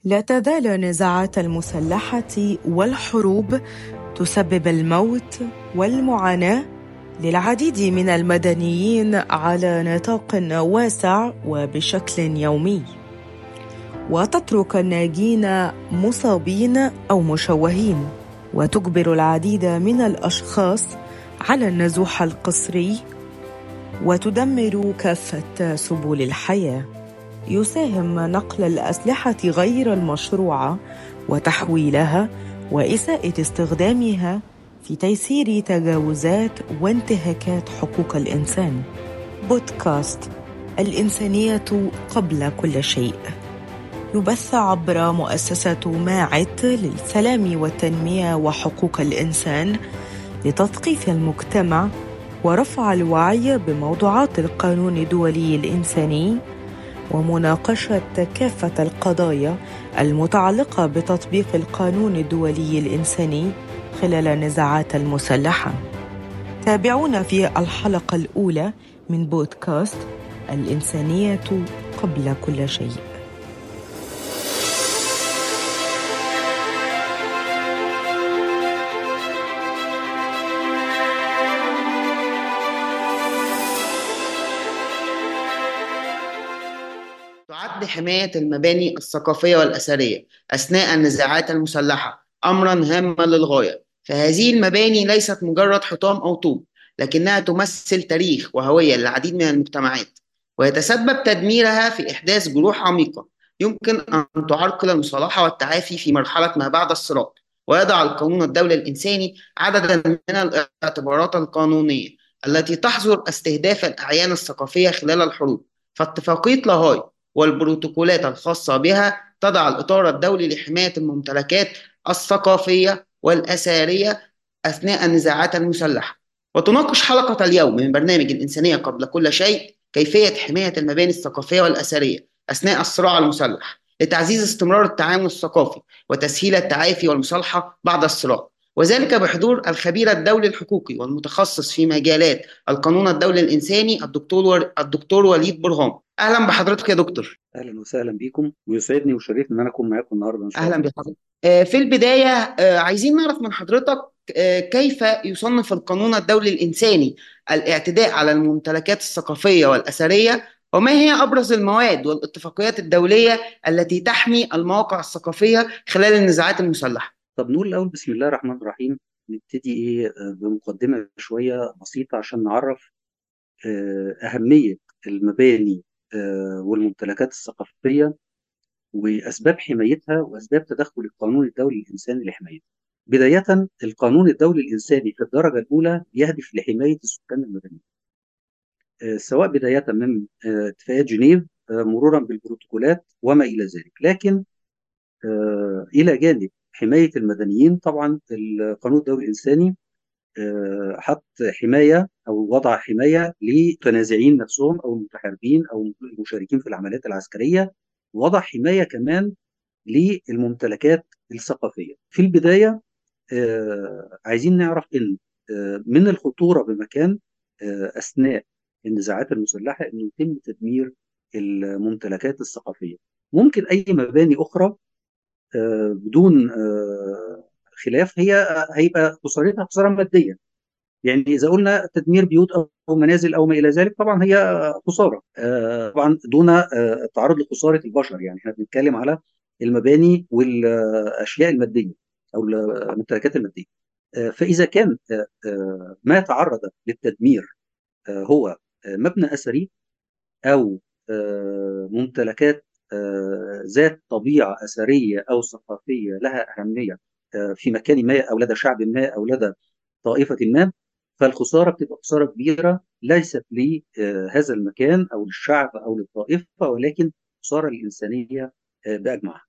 لا تزال النزاعات المسلحة والحروب تسبب الموت والمعاناة للعديد من المدنيين على نطاق واسع وبشكل يومي وتترك الناجين مصابين او مشوهين وتجبر العديد من الاشخاص على النزوح القسري وتدمر كافه سبل الحياه يساهم نقل الاسلحه غير المشروعه وتحويلها واساءه استخدامها في تيسير تجاوزات وانتهاكات حقوق الانسان بودكاست الانسانيه قبل كل شيء يبث عبر مؤسسة ماعت للسلام والتنمية وحقوق الإنسان لتثقيف المجتمع ورفع الوعي بموضوعات القانون الدولي الإنساني ومناقشة كافة القضايا المتعلقة بتطبيق القانون الدولي الإنساني خلال النزاعات المسلحة. تابعونا في الحلقة الأولى من بودكاست الإنسانية قبل كل شيء. تعد حماية المباني الثقافية والأثرية أثناء النزاعات المسلحة أمرا هاما للغاية فهذه المباني ليست مجرد حطام أو طوب لكنها تمثل تاريخ وهوية للعديد من المجتمعات ويتسبب تدميرها في إحداث جروح عميقة يمكن أن تعرقل المصالحة والتعافي في مرحلة ما بعد الصراع ويضع القانون الدولي الإنساني عددا من الاعتبارات القانونية التي تحظر استهداف الأعيان الثقافية خلال الحروب فاتفاقية لاهاي والبروتوكولات الخاصة بها تضع الإطار الدولي لحماية الممتلكات الثقافية والأثرية أثناء النزاعات المسلحة وتناقش حلقة اليوم من برنامج الإنسانية قبل كل شيء كيفية حماية المباني الثقافية والأثرية أثناء الصراع المسلح لتعزيز استمرار التعاون الثقافي وتسهيل التعافي والمصالحة بعد الصراع وذلك بحضور الخبير الدولي الحقوقي والمتخصص في مجالات القانون الدولي الإنساني الدكتور الدكتور وليد برهان أهلا بحضرتك يا دكتور اهلا وسهلا بيكم ويسعدني ويشرفني ان انا اكون معاكم النهارده ان شاء أهلا الله بحضرتك آه، في البداية آه، عايزين نعرف من حضرتك آه، كيف يصنف القانون الدولي الإنساني الاعتداء على الممتلكات الثقافية والأثرية وما هي أبرز المواد والاتفاقيات الدولية التي تحمي المواقع الثقافية خلال النزاعات المسلحة طب نقول الاول بسم الله الرحمن الرحيم نبتدي ايه آه، بمقدمه شويه بسيطه عشان نعرف آه، اهميه المباني آه، والممتلكات الثقافيه واسباب حمايتها واسباب تدخل القانون الدولي الانساني لحمايتها. بدايه القانون الدولي الانساني في الدرجه الاولى يهدف لحمايه السكان المدنيين. آه، سواء بدايه من آه، اتفاقيات جنيف آه، مرورا بالبروتوكولات وما الى ذلك، لكن آه، الى جانب حمايه المدنيين طبعا القانون الدولي الانساني آه، حط حمايه او وضع حمايه للمتنازعين نفسهم او المتحاربين او المشاركين في العمليات العسكريه وضع حمايه كمان للممتلكات الثقافيه. في البدايه آه، عايزين نعرف ان آه، من الخطوره بمكان آه، اثناء النزاعات المسلحه انه يتم تدمير الممتلكات الثقافيه. ممكن اي مباني اخرى آه، بدون آه، خلاف هي هيبقى خسارتها خساره ماديه. يعني اذا قلنا تدمير بيوت او منازل او ما الى ذلك طبعا هي خساره آه، طبعا دون آه، التعرض لخساره البشر يعني احنا بنتكلم على المباني والاشياء الماديه او الممتلكات الماديه آه، فاذا كان آه، آه، ما تعرض للتدمير آه، هو آه، مبنى اثري او آه، ممتلكات آه، ذات طبيعه اثريه او ثقافيه لها اهميه آه، في مكان ما او لدى شعب ما او لدى طائفه ما فالخساره بتبقى خساره كبيره ليست لهذا المكان او للشعب او للطائفه ولكن خساره للانسانيه آه، باجمعها.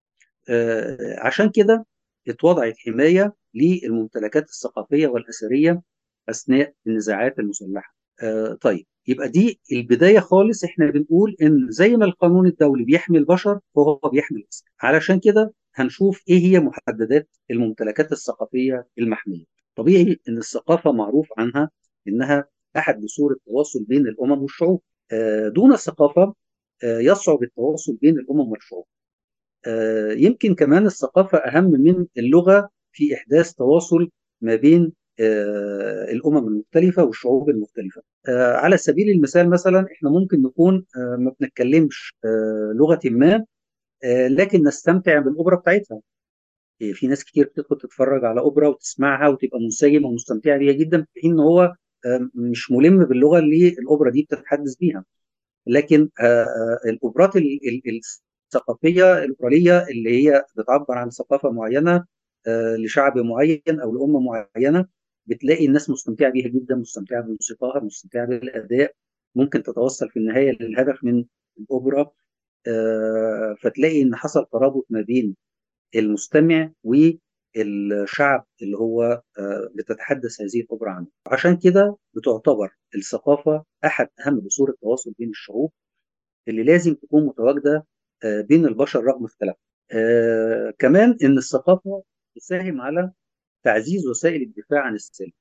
آه، عشان كده اتوضعت حمايه للممتلكات الثقافيه والاثريه اثناء النزاعات المسلحه. آه، طيب يبقى دي البدايه خالص احنا بنقول ان زي ما القانون الدولي بيحمي البشر فهو بيحمي الانسان. علشان كده هنشوف ايه هي محددات الممتلكات الثقافيه المحميه. طبيعي ان الثقافه معروف عنها انها احد جسور التواصل بين الامم والشعوب. آه، دون الثقافه آه، يصعب التواصل بين الامم والشعوب. آه، يمكن كمان الثقافة أهم من اللغة في إحداث تواصل ما بين آه، الأمم المختلفة والشعوب المختلفة آه، على سبيل المثال مثلا إحنا ممكن نكون ما بنتكلمش لغة ما لكن نستمتع بالأوبرا بتاعتها في ناس كتير بتدخل تتفرج على أوبرا وتسمعها وتبقى منسجمة ومستمتعة بيها جدا في حين إن هو مش ملم باللغة اللي الأوبرا دي بتتحدث بيها لكن الأوبرات الثقافيه الاوراليه اللي هي بتعبر عن ثقافه معينه آه، لشعب معين او لامه معينه بتلاقي الناس مستمتعه بيها جدا مستمتعه بموسيقاها مستمتعه بالاداء ممكن تتوصل في النهايه للهدف من الاوبرا آه، فتلاقي ان حصل ترابط ما بين المستمع والشعب اللي هو آه، بتتحدث هذه الاوبرا عنه عشان كده بتعتبر الثقافه احد اهم جسور التواصل بين الشعوب اللي لازم تكون متواجده آه، بين البشر رغم اختلافهم آه كمان ان الثقافه تساهم على تعزيز وسائل الدفاع عن السلم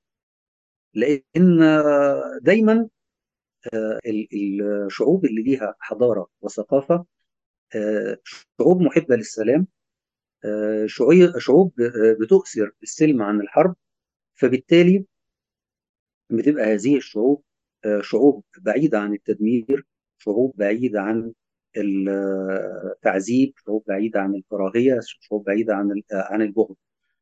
لان دايما آه الشعوب اللي ليها حضاره وثقافه آه شعوب محبه للسلام آه شعوب بتؤثر السلم عن الحرب فبالتالي بتبقى هذه الشعوب آه، شعوب بعيده عن التدمير شعوب بعيده عن التعذيب شعوب بعيدة عن الكراهية شعوب بعيدة عن عن البغض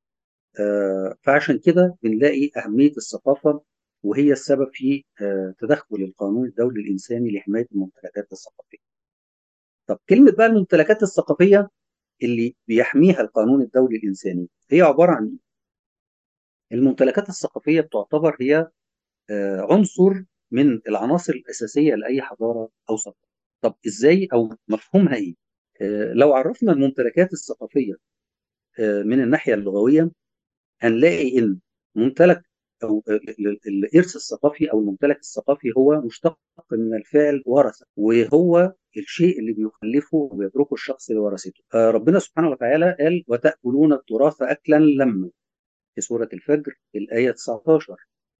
آه، فعشان كده بنلاقي أهمية الثقافة وهي السبب في آه، تدخل القانون الدولي الإنساني لحماية الممتلكات الثقافية طب كلمة بقى الممتلكات الثقافية اللي بيحميها القانون الدولي الإنساني هي عبارة عن إيه؟ الممتلكات الثقافية بتعتبر هي آه، عنصر من العناصر الأساسية لأي حضارة أو ثقافة طب ازاي او مفهومها ايه؟ آه، لو عرفنا الممتلكات الثقافيه آه، من الناحيه اللغويه هنلاقي ان ممتلك او الارث الثقافي او الممتلك الثقافي هو مشتق من الفعل ورثه وهو الشيء اللي بيخلفه وبيتركه الشخص لورثته آه، ربنا سبحانه وتعالى قال وتاكلون التراث اكلا لما في سوره الفجر الايه 19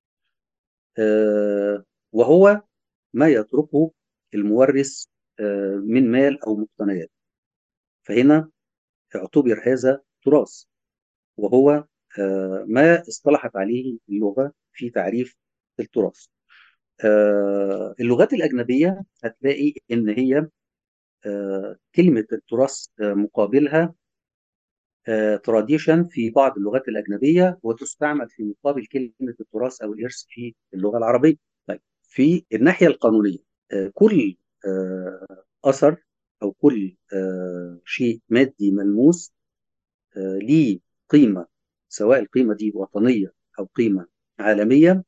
وهو ما يتركه المورث آه، من مال أو مقتنيات فهنا اعتبر هذا تراث وهو آه، ما اصطلحت عليه اللغة في تعريف التراث آه، اللغات الأجنبية هتلاقي إن هي كلمة التراث مقابلها تراديشن في بعض اللغات الأجنبية وتستعمل في مقابل كلمة التراث أو الإرث في اللغة العربية طيب في الناحية القانونية كل آه، اثر او كل آه، شيء مادي ملموس آه، ليه قيمه سواء القيمه دي وطنيه او قيمه عالميه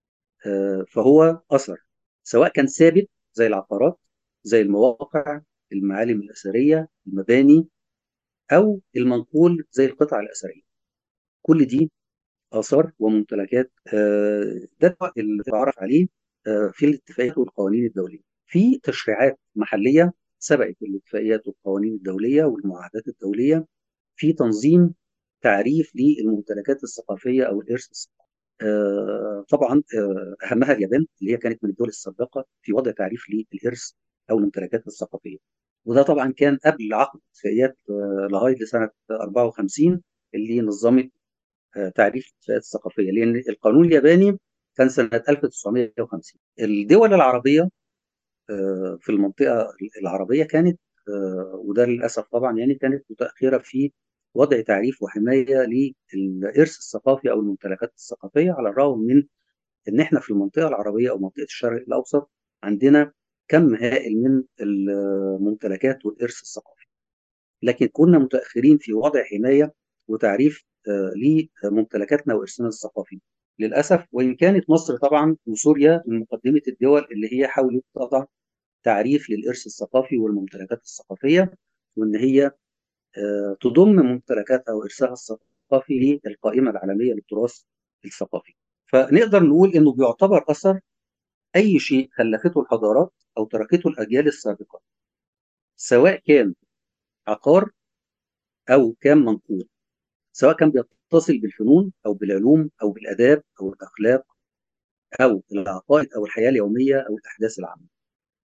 فهو اثر سواء كان ثابت زي العقارات زي المواقع المعالم الاثريه المباني او المنقول زي القطع الاثريه كل دي اثار وممتلكات ده اللي تعرف عليه في الاتفاقيات والقوانين الدوليه في تشريعات محليه سبقت الاتفاقيات والقوانين الدوليه والمعاهدات الدوليه في تنظيم تعريف للممتلكات الثقافيه او الارث الثقافي. آه طبعا آه اهمها اليابان اللي هي كانت من الدول السابقه في وضع تعريف للارث او الممتلكات الثقافيه. وده طبعا كان قبل عقد اتفاقيات آه لغايه لسنه 54 اللي نظمت آه تعريف الاتفاقيات الثقافيه لان القانون الياباني كان سنه 1950. الدول العربيه آه، في المنطقه العربيه كانت آه، وده للاسف طبعا يعني كانت متاخره في وضع تعريف وحمايه للارث الثقافي او الممتلكات الثقافيه على الرغم من ان احنا في المنطقه العربيه او منطقه الشرق الاوسط عندنا كم هائل من الممتلكات والارث الثقافي لكن كنا متاخرين في وضع حمايه وتعريف آه، لممتلكاتنا وارثنا الثقافي للاسف وان كانت مصر طبعا وسوريا من مقدمه الدول اللي هي حاولت تضع تعريف للإرث الثقافي والممتلكات الثقافية وإن هي آه، تضم ممتلكاتها وإرثها الثقافي للقائمة العالمية للتراث الثقافي فنقدر نقول إنه بيعتبر أثر أي شيء خلفته الحضارات أو تركته الأجيال السابقة سواء كان عقار أو كان منقول سواء كان بيتصل بالفنون أو بالعلوم أو بالآداب أو الأخلاق أو العقائد أو الحياة اليومية أو الأحداث العامة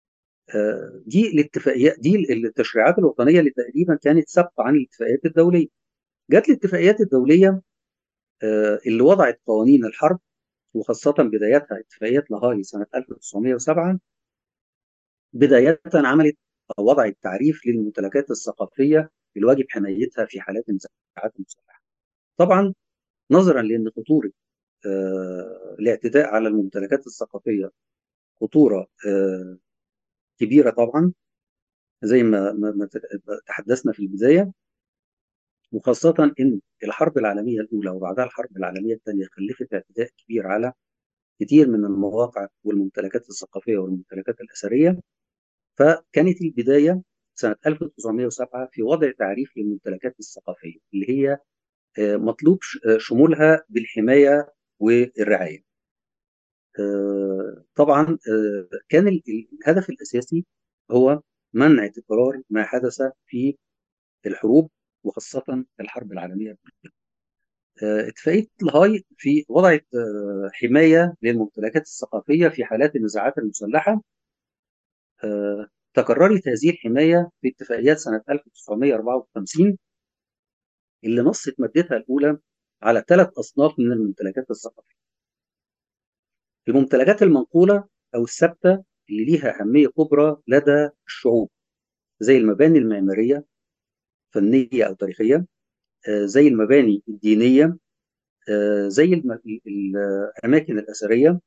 دي الاتفاقيات دي التشريعات الوطنيه اللي تقريبا كانت سابقه عن الاتفاقيات الدوليه. جت الاتفاقيات الدوليه اللي وضعت قوانين الحرب وخاصه بدايتها اتفاقيه لاهاي سنه 1907 بدايه عملت او وضعت تعريف للممتلكات الثقافيه الواجب حمايتها في حالات النزاعات المسلحه. طبعا نظرا لان خطوره الاعتداء على الممتلكات الثقافيه خطوره كبيره طبعا زي ما ما تحدثنا في البدايه وخاصه ان الحرب العالميه الاولى وبعدها الحرب العالميه الثانيه خلفت اعتداء كبير على كثير من المواقع والممتلكات الثقافيه والممتلكات الاثريه فكانت البدايه سنه 1907 في وضع تعريف للممتلكات الثقافيه اللي هي مطلوب شمولها بالحمايه والرعايه. طبعا كان الهدف الاساسي هو منع تكرار ما حدث في الحروب وخاصه الحرب العالميه اتفاقيه لاهاي في وضعت حمايه للممتلكات الثقافيه في حالات النزاعات المسلحه تكررت هذه الحمايه في اتفاقيات سنه 1954 اللي نصت مادتها الاولى على ثلاث اصناف من الممتلكات الثقافيه. الممتلكات المنقوله او الثابته اللي ليها اهميه كبرى لدى الشعوب زي المباني المعماريه فنيه او تاريخيه زي المباني الدينيه زي الاماكن الاثريه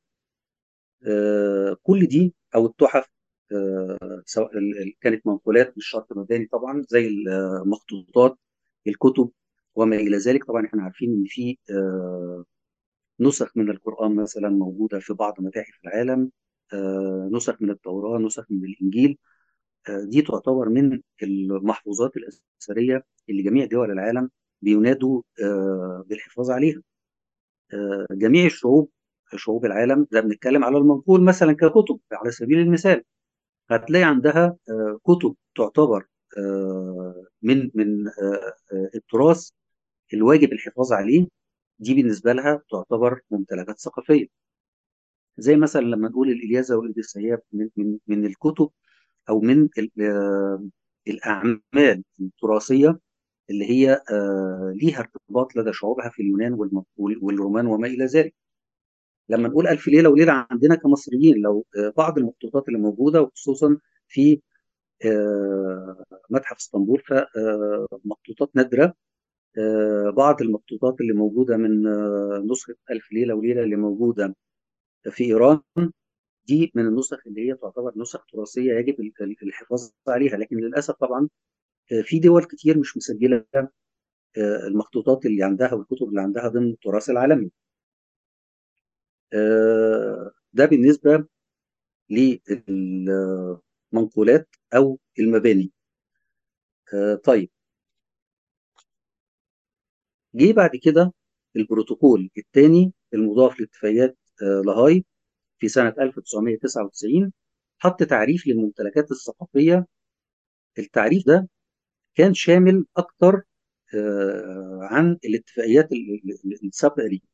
كل دي او التحف سواء كانت منقولات مش شرط مباني طبعا زي المخطوطات الكتب وما الى ذلك طبعا احنا عارفين ان في نسخ من القران مثلا موجوده في بعض متاحف العالم نسخ من التوراه نسخ من الانجيل دي تعتبر من المحفوظات الاثريه اللي جميع دول العالم بينادوا بالحفاظ عليها جميع الشعوب شعوب العالم ده بنتكلم على المنقول مثلا ككتب على سبيل المثال هتلاقي عندها كتب تعتبر من من التراث الواجب الحفاظ عليه دي بالنسبه لها تعتبر ممتلكات ثقافيه زي مثلا لما نقول الالياذه والاوديسيه من من من الكتب او من الاعمال التراثيه اللي هي ليها ارتباط لدى شعوبها في اليونان والرومان وما الى ذلك لما نقول ألف ليلة وليلة عندنا كمصريين لو بعض المخطوطات اللي موجودة وخصوصا في متحف اسطنبول فمخطوطات نادرة بعض المخطوطات اللي موجودة من نسخة ألف ليلة وليلة اللي موجودة في إيران دي من النسخ اللي هي تعتبر نسخ تراثية يجب الحفاظ عليها لكن للأسف طبعا في دول كتير مش مسجلة المخطوطات اللي عندها والكتب اللي عندها ضمن التراث العالمي ده بالنسبة للمنقولات أو المباني طيب جه بعد كده البروتوكول الثاني المضاف لاتفاقيات لاهاي في سنة 1999 حط تعريف للممتلكات الثقافية التعريف ده كان شامل أكتر عن الاتفاقيات السابقة دي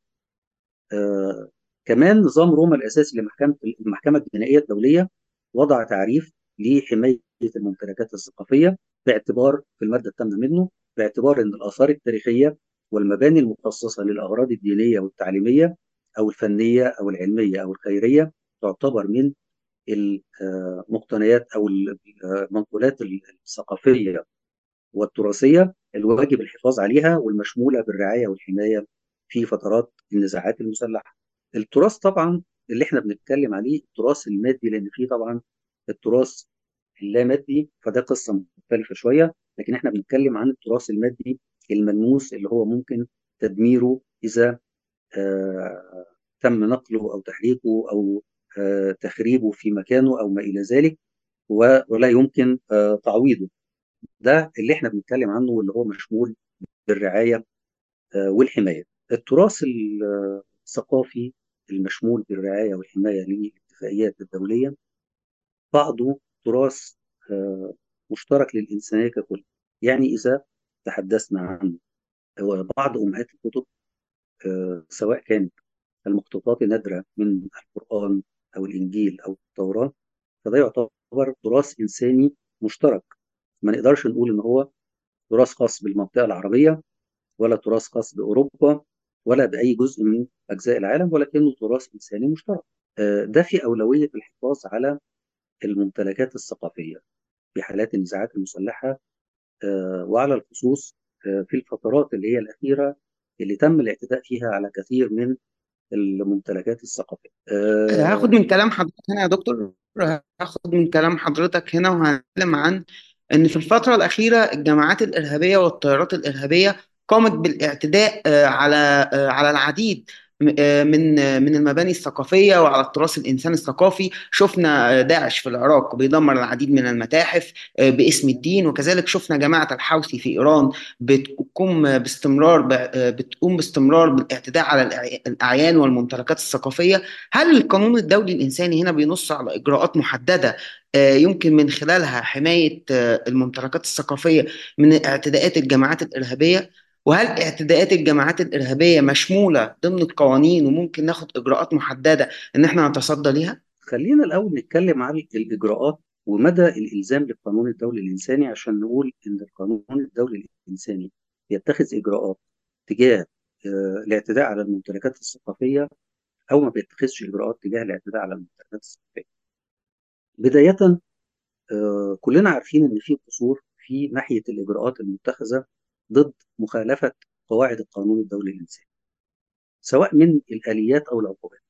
كمان نظام روما الاساسي لمحكمه المحكمه الجنائيه الدوليه وضع تعريف لحمايه الممتلكات الثقافيه باعتبار في الماده الثامنه منه باعتبار ان الاثار التاريخيه والمباني المخصصه للاغراض الدينيه والتعليميه او الفنيه او العلميه او الخيريه تعتبر من المقتنيات او المنقولات الثقافيه والتراثيه الواجب الحفاظ عليها والمشموله بالرعايه والحمايه في فترات النزاعات المسلحه. التراث طبعا اللي احنا بنتكلم عليه التراث المادي لان فيه طبعا التراث اللامادي فده قصه مختلفه شويه لكن احنا بنتكلم عن التراث المادي الملموس اللي هو ممكن تدميره اذا آه تم نقله او تحريقه او آه تخريبه في مكانه او ما الى ذلك ولا يمكن آه تعويضه ده اللي احنا بنتكلم عنه واللي هو مشمول بالرعايه والحمايه التراث الثقافي المشمول بالرعايه والحمايه للاتفاقيات الدوليه بعضه تراث مشترك للانسانيه ككل يعني اذا تحدثنا عن بعض امهات الكتب سواء كانت المخطوطات النادره من القران او الانجيل او التوراه فده يعتبر يعتبر تراث إنساني مشترك ما نقدرش نقول إن هو تراث خاص بالمنطقة العربية ولا تراث خاص بأوروبا ولا بأي جزء من أجزاء العالم ولكنه تراث إنساني مشترك ده في أولوية الحفاظ على الممتلكات الثقافية في حالات النزاعات المسلحة وعلى الخصوص في الفترات اللي هي الأخيرة اللي تم الاعتداء فيها على كثير من الممتلكات الثقافية هاخد من كلام حضرتك هنا يا دكتور هاخد من كلام حضرتك هنا وهنتكلم عن ان في الفترة الأخيرة الجماعات الإرهابية والتيارات الإرهابية قامت بالاعتداء على على العديد من من المباني الثقافيه وعلى التراث الانساني الثقافي شفنا داعش في العراق بيدمر العديد من المتاحف باسم الدين وكذلك شفنا جماعه الحوثي في ايران بتقوم باستمرار بتقوم باستمرار بالاعتداء على الاعيان والممتلكات الثقافيه هل القانون الدولي الانساني هنا بينص على اجراءات محدده يمكن من خلالها حمايه الممتلكات الثقافيه من اعتداءات الجماعات الارهابيه وهل اعتداءات الجماعات الإرهابية مشمولة ضمن القوانين وممكن ناخد إجراءات محددة إن إحنا نتصدى ليها؟ خلينا الأول نتكلم عن الإجراءات ومدى الإلزام للقانون الدولي الإنساني عشان نقول إن القانون الدولي الإنساني يتخذ إجراءات تجاه الاعتداء على الممتلكات الثقافية أو ما بيتخذش إجراءات تجاه الاعتداء على الممتلكات الثقافية. بداية كلنا عارفين إن في قصور في ناحية الإجراءات المتخذة ضد مخالفة قواعد القانون الدولي الإنساني سواء من الآليات أو العقوبات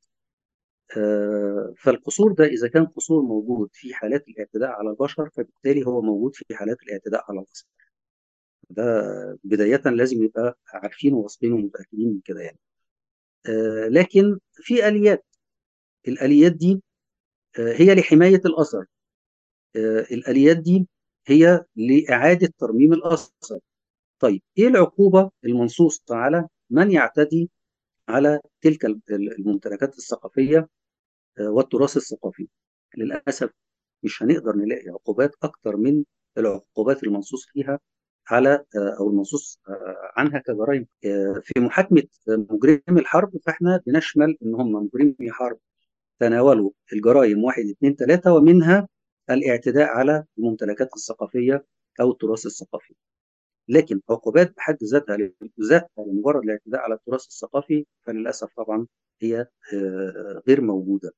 فالقصور ده إذا كان قصور موجود في حالات الاعتداء على البشر فبالتالي هو موجود في حالات الاعتداء على الأصل ده بداية لازم يبقى عارفين وواثقين ومتأكدين من كده يعني لكن في آليات الآليات دي هي لحماية الأثر الآليات دي هي لإعادة ترميم الأثر طيب ايه العقوبه المنصوصه على من يعتدي على تلك الممتلكات الثقافيه والتراث الثقافي للاسف مش هنقدر نلاقي عقوبات اكتر من العقوبات المنصوص فيها على او المنصوص عنها كجرائم في محاكمه مجرمي الحرب فاحنا بنشمل ان هم مجرمي حرب تناولوا الجرائم واحد اثنين ثلاثه ومنها الاعتداء على الممتلكات الثقافيه او التراث الثقافي لكن عقوبات بحد ذاتها ذاتها لمجرد الاعتداء على التراث الثقافي فللاسف طبعا هي غير موجوده.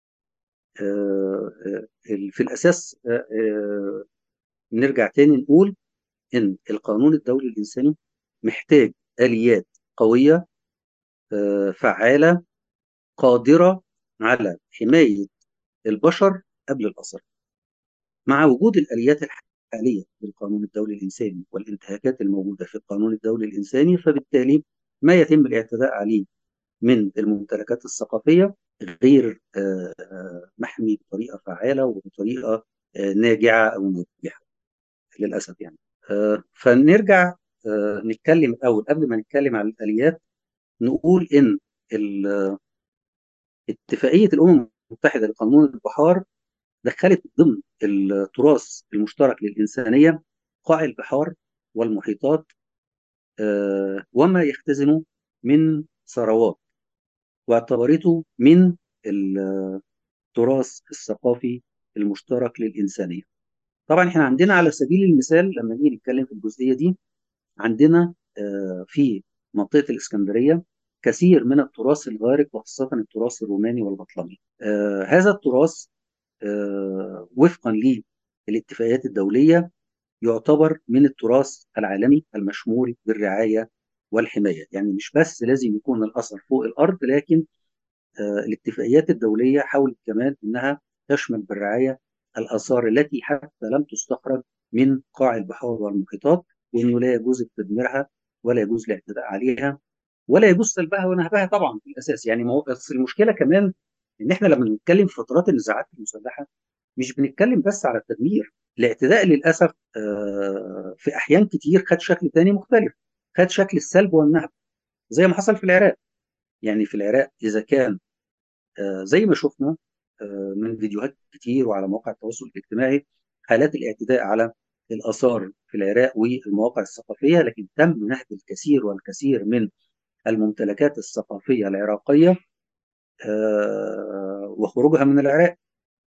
في الاساس نرجع تاني نقول ان القانون الدولي الانساني محتاج اليات قويه فعاله قادره على حمايه البشر قبل الاثر. مع وجود الاليات الحاليه للقانون الدولي الانساني والانتهاكات الموجوده في القانون الدولي الانساني فبالتالي ما يتم الاعتداء عليه من الممتلكات الثقافيه غير محمي بطريقه فعاله وبطريقه ناجعه او ناجحه للاسف يعني فنرجع نتكلم الاول قبل ما نتكلم عن الاليات نقول ان اتفاقيه الامم المتحده لقانون البحار دخلت ضمن التراث المشترك للإنسانية قاع البحار والمحيطات وما يختزن من ثروات واعتبرته من التراث الثقافي المشترك للإنسانية طبعا احنا عندنا على سبيل المثال لما نيجي نتكلم في الجزئية دي عندنا في منطقة الإسكندرية كثير من التراث الغارق وخاصة التراث الروماني والبطلمي هذا التراث آه وفقا للاتفاقيات الدولية يعتبر من التراث العالمي المشمول بالرعاية والحماية يعني مش بس لازم يكون الأثر فوق الأرض لكن آه الاتفاقيات الدولية حاولت كمان أنها تشمل بالرعاية الآثار التي حتى لم تستخرج من قاع البحار والمحيطات وأنه لا يجوز تدميرها ولا يجوز الاعتداء عليها ولا يجوز سلبها ونهبها طبعا في الأساس يعني المشكلة كمان ان احنا لما بنتكلم في فترات النزاعات المسلحه مش بنتكلم بس على التدمير الاعتداء للاسف في احيان كتير خد شكل تاني مختلف خد شكل السلب والنهب زي ما حصل في العراق يعني في العراق اذا كان زي ما شفنا من فيديوهات كتير وعلى مواقع التواصل الاجتماعي حالات الاعتداء على الاثار في العراق والمواقع الثقافيه لكن تم نهب الكثير والكثير من الممتلكات الثقافيه العراقيه وخروجها من العراق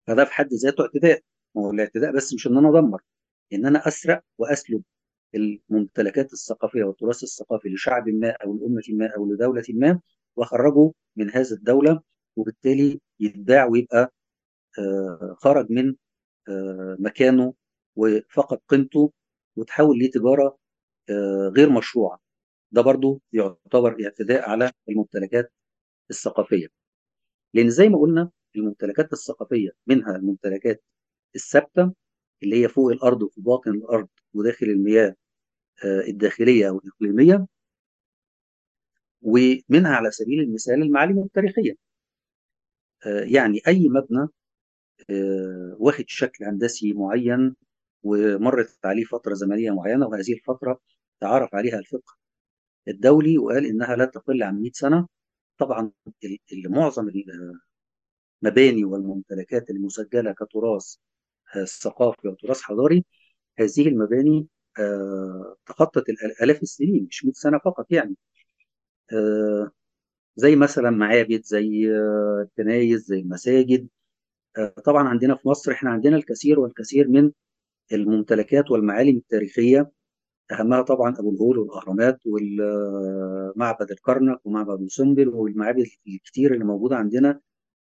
فده في حد ذاته اعتداء ما هو الاعتداء بس مش ان انا ادمر ان انا اسرق واسلب الممتلكات الثقافيه والتراث الثقافي لشعب ما او لامه ما او لدوله ما واخرجه من هذه الدوله وبالتالي يتباع ويبقى آه، خرج من آه، مكانه وفقد قيمته وتحول لتجاره آه، غير مشروعه ده برضو يعتبر اعتداء على الممتلكات الثقافيه لان زي ما قلنا الممتلكات الثقافيه منها الممتلكات الثابته اللي هي فوق الارض وفي باطن الارض وداخل المياه الداخليه او الاقليميه ومنها على سبيل المثال المعالم التاريخيه يعني اي مبنى واخد شكل هندسي معين ومرت عليه فتره زمنيه معينه وهذه الفتره تعرف عليها الفقه الدولي وقال انها لا تقل عن 100 سنه طبعا معظم المباني والممتلكات المسجله كتراث ثقافي وتراث حضاري هذه المباني تخطت الالاف السنين مش 100 سنه فقط يعني زي مثلا معابد زي الكنايس زي المساجد طبعا عندنا في مصر احنا عندنا الكثير والكثير من الممتلكات والمعالم التاريخيه اهمها طبعا ابو الهول والاهرامات ومعبد الكرنك ومعبد ابو سمبل والمعابد الكتير اللي موجوده عندنا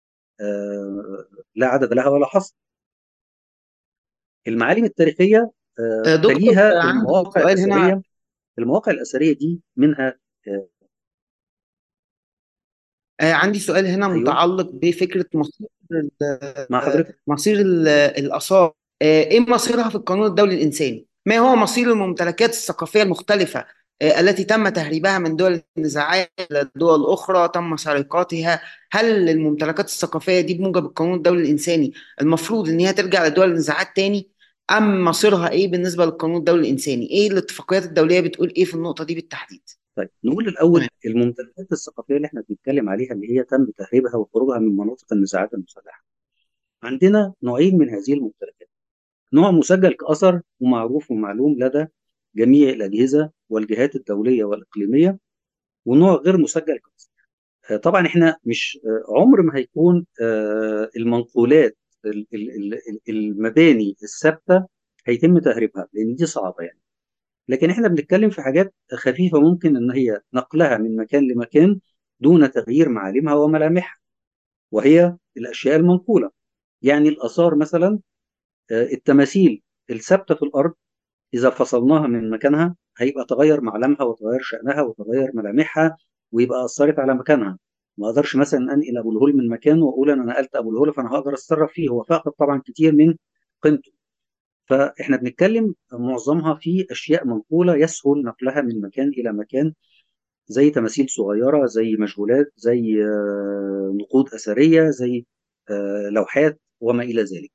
لا عدد لها ولا حصر المعالم التاريخيه تليها المواقع الاثريه المواقع الاثريه دي منها آه عندي سؤال هنا أيوة. متعلق بفكره مصير مع حضرتك مصير الاثار آه ايه مصيرها في القانون الدولي الانساني؟ ما هو مصير الممتلكات الثقافيه المختلفه آه التي تم تهريبها من دول النزاعات الى دول اخرى تم سرقاتها هل الممتلكات الثقافيه دي بموجب القانون الدولي الانساني المفروض ان هي ترجع لدول النزاعات تاني ام مصيرها ايه بالنسبه للقانون الدولي الانساني؟ ايه الاتفاقيات الدوليه بتقول ايه في النقطه دي بالتحديد؟ طيب نقول الاول الممتلكات الثقافيه اللي احنا بنتكلم عليها اللي هي تم تهريبها وخروجها من مناطق النزاعات المسلحه. عندنا نوعين من هذه الممتلكات. نوع مسجل كاثر ومعروف ومعلوم لدى جميع الاجهزه والجهات الدوليه والاقليميه ونوع غير مسجل كاثر. طبعا احنا مش عمر ما هيكون المنقولات المباني الثابته هيتم تهريبها لان دي صعبه يعني. لكن احنا بنتكلم في حاجات خفيفه ممكن ان هي نقلها من مكان لمكان دون تغيير معالمها وملامحها وهي الاشياء المنقوله يعني الاثار مثلا التماثيل الثابته في الارض اذا فصلناها من مكانها هيبقى تغير معلمها وتغير شانها وتغير ملامحها ويبقى اثرت على مكانها ما اقدرش مثلا انقل ابو الهول من مكانه واقول انا نقلت ابو الهول فانا هقدر اتصرف فيه هو فاقد طبعا كتير من قيمته فاحنا بنتكلم معظمها في اشياء منقوله يسهل نقلها من مكان الى مكان زي تماثيل صغيره زي مجهولات زي نقود اثريه زي لوحات وما الى ذلك.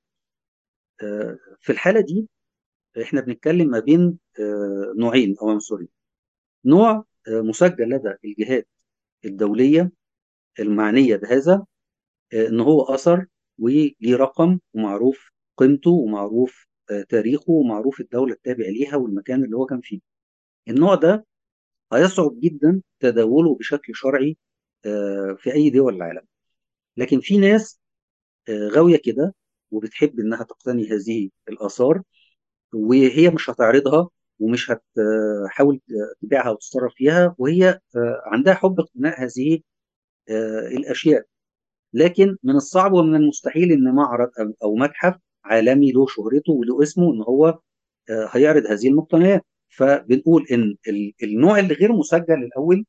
في الحاله دي احنا بنتكلم ما بين نوعين او عنصرين. نوع مسجل لدى الجهات الدوليه المعنيه بهذا ان هو اثر وليه رقم ومعروف قيمته ومعروف تاريخه ومعروف الدولة التابع ليها والمكان اللي هو كان فيه النوع ده هيصعب جدا تداوله بشكل شرعي في أي دول العالم لكن في ناس غاوية كده وبتحب إنها تقتني هذه الآثار وهي مش هتعرضها ومش هتحاول تبيعها وتتصرف فيها وهي عندها حب اقتناء هذه الأشياء لكن من الصعب ومن المستحيل إن معرض أو متحف عالمي له شهرته وله اسمه ان هو هيعرض هذه المقتنيات فبنقول ان النوع اللي غير مسجل الاول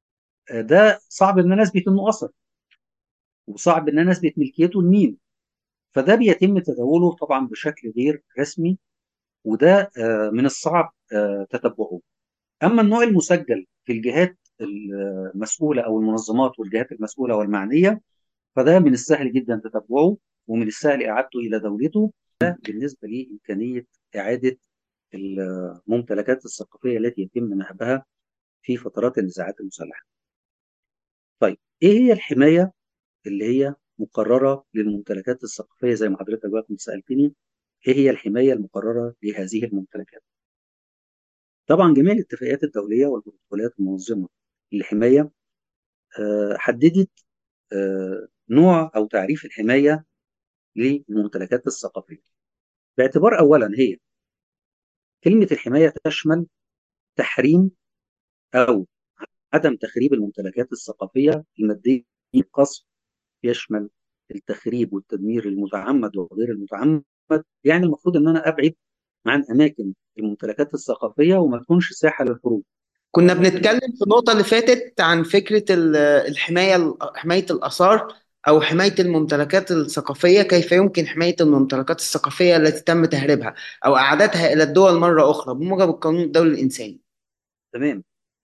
ده صعب ان انا اثبت انه اثر وصعب ان انا اثبت ملكيته لمين فده بيتم تداوله طبعا بشكل غير رسمي وده من الصعب تتبعه اما النوع المسجل في الجهات المسؤوله او المنظمات والجهات المسؤوله والمعنيه فده من السهل جدا تتبعه ومن السهل اعادته الى دولته ده بالنسبه لامكانيه اعاده الممتلكات الثقافيه التي يتم نهبها في فترات النزاعات المسلحه. طيب ايه هي الحمايه اللي هي مقرره للممتلكات الثقافيه زي ما حضرتك بقى كنت سالتني ايه هي الحمايه المقرره لهذه الممتلكات؟ طبعا جميع الاتفاقيات الدوليه والبروتوكولات المنظمه للحمايه حددت نوع او تعريف الحمايه للممتلكات الثقافيه. باعتبار اولا هي كلمه الحمايه تشمل تحريم او عدم تخريب الممتلكات الثقافيه الماديه القصف يشمل التخريب والتدمير المتعمد وغير المتعمد يعني المفروض ان انا ابعد عن اماكن الممتلكات الثقافيه وما تكونش ساحه للحروب كنا بنتكلم في النقطة اللي فاتت عن فكرة ال- الحماية حماية الآثار أو حماية الممتلكات الثقافية كيف يمكن حماية الممتلكات الثقافية التي تم تهريبها أو إعادتها إلى الدول مرة أخرى بموجب القانون الدولي الإنساني تمام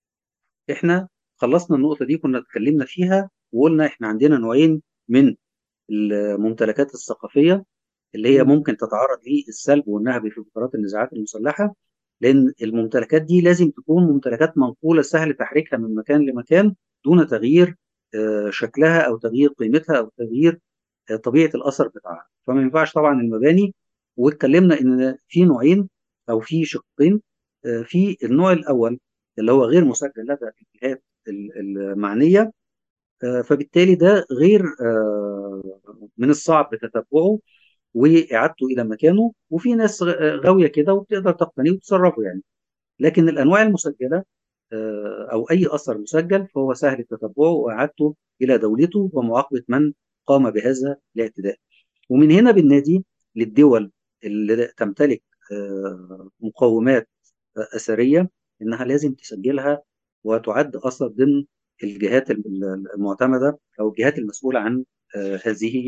احنا خلصنا النقطه دي كنا اتكلمنا فيها وقلنا احنا عندنا نوعين من الممتلكات الثقافيه اللي هي ممكن تتعرض للسلب والنهب في فترات النزاعات المسلحه لان الممتلكات دي لازم تكون ممتلكات منقوله سهل تحريكها من مكان لمكان دون تغيير آه، شكلها او تغيير قيمتها او تغيير آه، طبيعه الاثر بتاعها فما ينفعش طبعا المباني واتكلمنا ان في نوعين او في شقين آه، في النوع الاول اللي هو غير مسجل لدى الجهات ال- المعنيه آه، فبالتالي ده غير آه، من الصعب تتبعه واعادته الى مكانه وفي ناس غ- غاويه كده وبتقدر تقتنيه وتصرفه يعني لكن الانواع المسجله آه، او اي اثر مسجل فهو سهل تتبعه واعادته الى دولته ومعاقبه من قام بهذا الاعتداء ومن هنا بالنادي للدول اللي تمتلك آه، مقومات اثريه انها لازم تسجلها وتعد اثر ضمن الجهات المعتمده او الجهات المسؤوله عن آه، هذه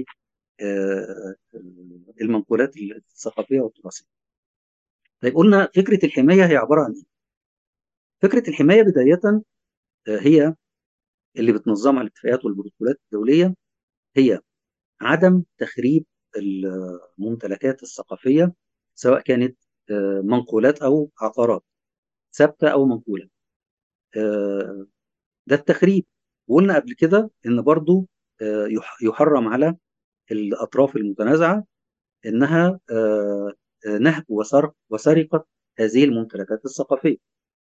آه، المنقولات الثقافيه والتراثيه. طيب قلنا فكره الحمايه هي عباره عن ايه؟ فكره الحمايه بدايه آه، هي اللي بتنظمها الاتفاقيات والبروتوكولات الدوليه هي عدم تخريب الممتلكات الثقافيه سواء كانت آه، منقولات او عقارات ثابته او منقوله. آه، ده التخريب وقلنا قبل كده ان برضو آه، يح- يحرم على الاطراف المتنازعه انها آه، آه، نهب وسرق وسرقه هذه الممتلكات الثقافيه.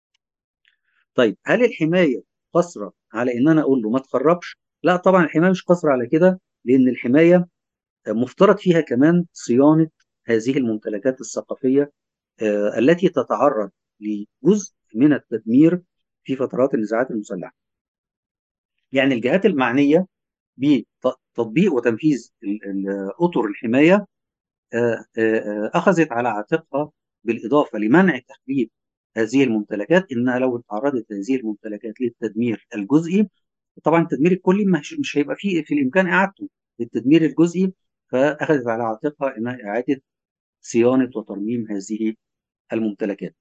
طيب هل الحمايه قصرة على ان انا اقول له ما تخربش؟ لا طبعا الحمايه مش قصرة على كده لان الحمايه آه، مفترض فيها كمان صيانه هذه الممتلكات الثقافيه آه، التي تتعرض لجزء من التدمير في فترات النزاعات المسلحه. يعني الجهات المعنيه بتطبيق وتنفيذ ال- ال- اطر الحمايه آه، آه، آه، اخذت على عاتقها بالاضافه لمنع تخريب هذه الممتلكات انها لو تعرضت هذه الممتلكات للتدمير الجزئي طبعا التدمير الكلي مش مش هيبقى فيه في الامكان اعادته التدمير الجزئي فاخذت على عاتقها انها اعاده صيانه وترميم هذه الممتلكات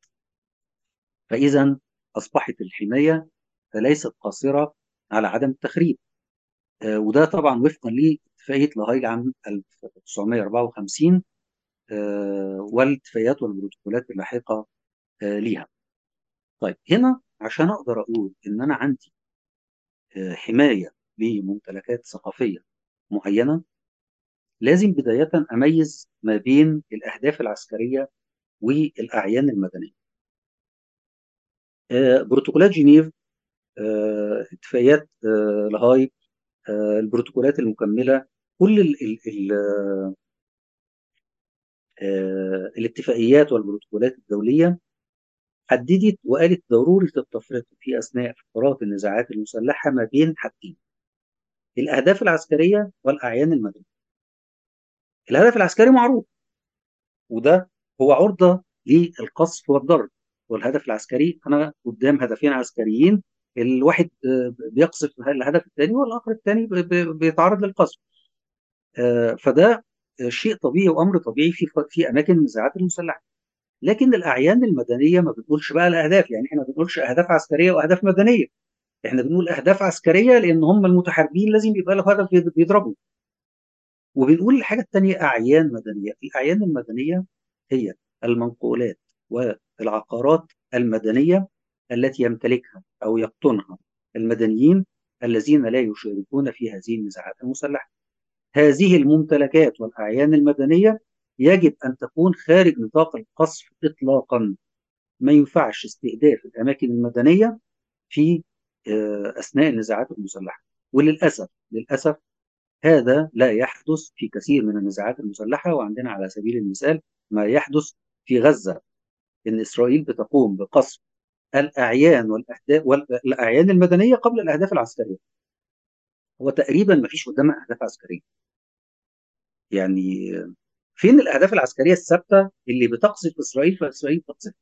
فاذا اصبحت الحمايه ليست قاصره على عدم التخريب آه، وده طبعا وفقا لاتفاقيه لاهاي عام 1954 آه، والاتفاقيات والبروتوكولات اللاحقه آه، ليها. طيب هنا عشان اقدر اقول ان انا عندي آه، حمايه لممتلكات ثقافيه معينه لازم بدايه اميز ما بين الاهداف العسكريه والاعيان المدنيه. آه، بروتوكولات جنيف آه، اتفاقيات آه، لاهاي آه، البروتوكولات المكمله كل ال ال ال آه، الاتفاقيات والبروتوكولات الدوليه حددت وقالت ضروره التفرقه في اثناء فترات النزاعات المسلحه ما بين حاجتين الاهداف العسكريه والاعيان المدنيه. الهدف العسكري معروف وده هو عرضه للقصف والضرب والهدف العسكري انا قدام هدفين عسكريين الواحد آه، بيقصف الهدف الثاني والاخر الثاني ب- ب- بيتعرض للقصف آه، فده آه، شيء طبيعي وامر طبيعي في في اماكن النزاعات المسلحه لكن الاعيان المدنيه ما بنقولش بقى الاهداف يعني احنا ما بنقولش اهداف عسكريه واهداف مدنيه احنا بنقول اهداف عسكريه لان هم المتحاربين لازم يبقى له هدف بيض- بيضربوا وبنقول الحاجه الثانيه اعيان مدنيه الاعيان المدنيه هي المنقولات والعقارات المدنيه التي يمتلكها او يقطنها المدنيين الذين لا يشاركون في هذه النزاعات المسلحه هذه الممتلكات والاعيان المدنيه يجب ان تكون خارج نطاق القصف اطلاقا ما ينفعش استهداف الاماكن المدنيه في آه، اثناء النزاعات المسلحه وللاسف للاسف هذا لا يحدث في كثير من النزاعات المسلحة وعندنا على سبيل المثال ما يحدث في غزة إن إسرائيل بتقوم بقصف الأعيان والأهداف والأعيان المدنية قبل الأهداف العسكرية هو تقريبا ما فيش قدامها أهداف عسكرية يعني فين الأهداف العسكرية الثابتة اللي بتقصف إسرائيل فإسرائيل تقصف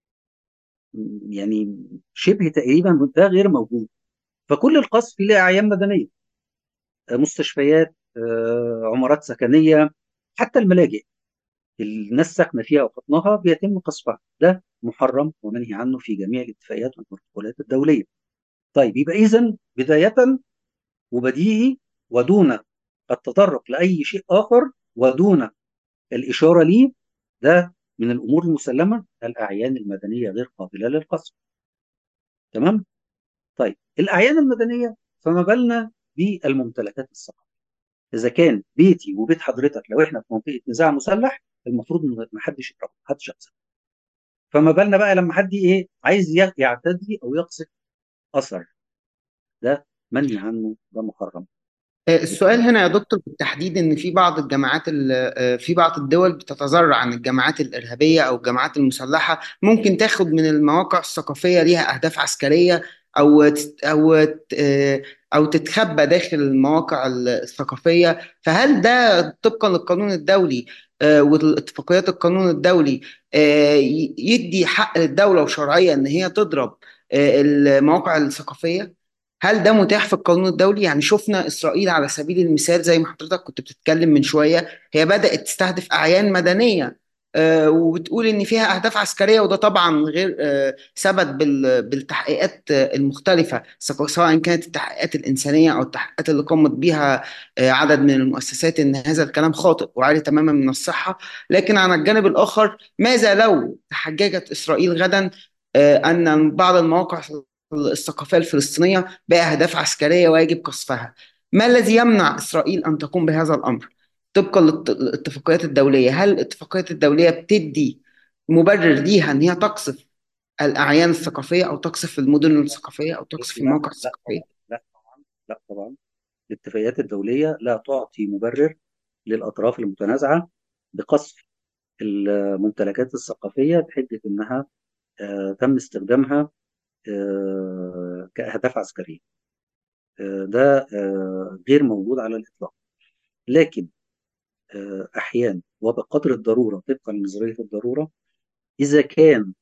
يعني شبه تقريبا ده غير موجود فكل القصف ليه أعيان مدنية مستشفيات عمارات سكنية حتى الملاجئ الناس ساكنة فيها وقطنها بيتم قصفها ده محرم ومنهي عنه في جميع الاتفاقيات والبروتوكولات الدولية طيب يبقى إذا بداية وبديهي ودون التطرق لأي شيء آخر ودون الإشارة ليه ده من الأمور المسلمة الأعيان المدنية غير قابلة للقصف تمام؟ طيب الأعيان المدنية فما بالنا بالممتلكات الثقافية إذا كان بيتي وبيت حضرتك لو إحنا في منطقة نزاع مسلح المفروض ما حدش يضربه ما حدش يقصف فما بالنا بقى لما حد إيه عايز يعتدي أو يقصف أثر ده منهي عنه ده محرم السؤال هنا يا دكتور بالتحديد ان في بعض الجماعات في بعض الدول بتتذرع عن الجماعات الارهابيه او الجماعات المسلحه ممكن تاخد من المواقع الثقافيه ليها اهداف عسكريه او او او تتخبى داخل المواقع الثقافيه فهل ده طبقا للقانون الدولي والاتفاقيات القانون الدولي يدي حق للدوله وشرعيه ان هي تضرب المواقع الثقافيه هل ده متاح في القانون الدولي؟ يعني شفنا إسرائيل على سبيل المثال زي ما حضرتك كنت بتتكلم من شوية هي بدأت تستهدف أعيان مدنية آه وبتقول إن فيها أهداف عسكرية وده طبعا غير آه ثبت بالتحقيقات المختلفة سواء كانت التحقيقات الإنسانية أو التحقيقات اللي قامت بها آه عدد من المؤسسات إن هذا الكلام خاطئ وعالي تماما من الصحة لكن على الجانب الآخر ماذا لو تحججت إسرائيل غدا أن بعض المواقع الثقافية الفلسطينية بأهداف عسكرية ويجب قصفها ما الذي يمنع إسرائيل أن تقوم بهذا الأمر طبقا للاتفاقيات الدولية هل الاتفاقيات الدولية بتدي مبرر ليها أن هي تقصف الأعيان الثقافية أو تقصف المدن الثقافية أو تقصف المواقع الثقافية لا طبعا لا طبعا الاتفاقيات الدولية لا تعطي مبرر للأطراف المتنازعة بقصف الممتلكات الثقافية بحجة أنها آه تم استخدامها كأهداف عسكرية ده غير موجود على الإطلاق لكن أحيانا وبقدر الضرورة طبقا لنظرية الضرورة إذا كان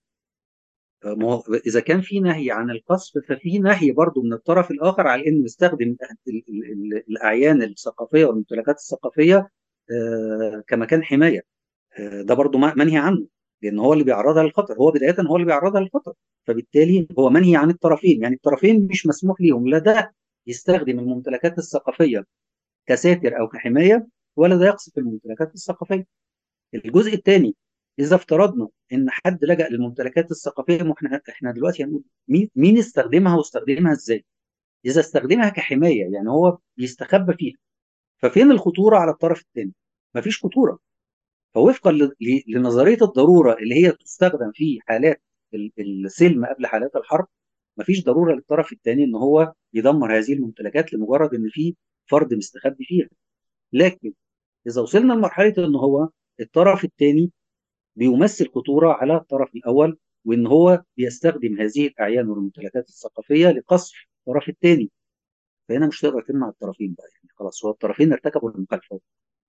إذا كان في نهي عن القصف ففي نهي برضو من الطرف الآخر على إنه يستخدم الأعيان الثقافية والممتلكات الثقافية كمكان حماية ده برضو منهي عنه لان هو اللي بيعرضها للخطر هو بدايه هو اللي بيعرضها للخطر فبالتالي هو منهي عن الطرفين يعني الطرفين مش مسموح ليهم لا ده يستخدم الممتلكات الثقافيه كساتر او كحمايه ولا ده يقصف الممتلكات الثقافيه الجزء الثاني اذا افترضنا ان حد لجا للممتلكات الثقافيه ما احنا احنا دلوقتي هنقول مين مين استخدمها واستخدمها ازاي اذا استخدمها كحمايه يعني هو بيستخبى فيها ففين الخطوره على الطرف الثاني مفيش خطوره فوفقا لنظريه الضروره اللي هي تستخدم في حالات السلم قبل حالات الحرب مفيش ضروره للطرف الثاني ان هو يدمر هذه الممتلكات لمجرد ان في فرد مستخبي فيها لكن اذا وصلنا لمرحله ان هو الطرف الثاني بيمثل خطوره على الطرف الاول وان هو بيستخدم هذه الاعيان والممتلكات الثقافيه لقصف الطرف الثاني فهنا مش تقدر تمنع الطرفين بقى يعني خلاص هو الطرفين ارتكبوا المخالفه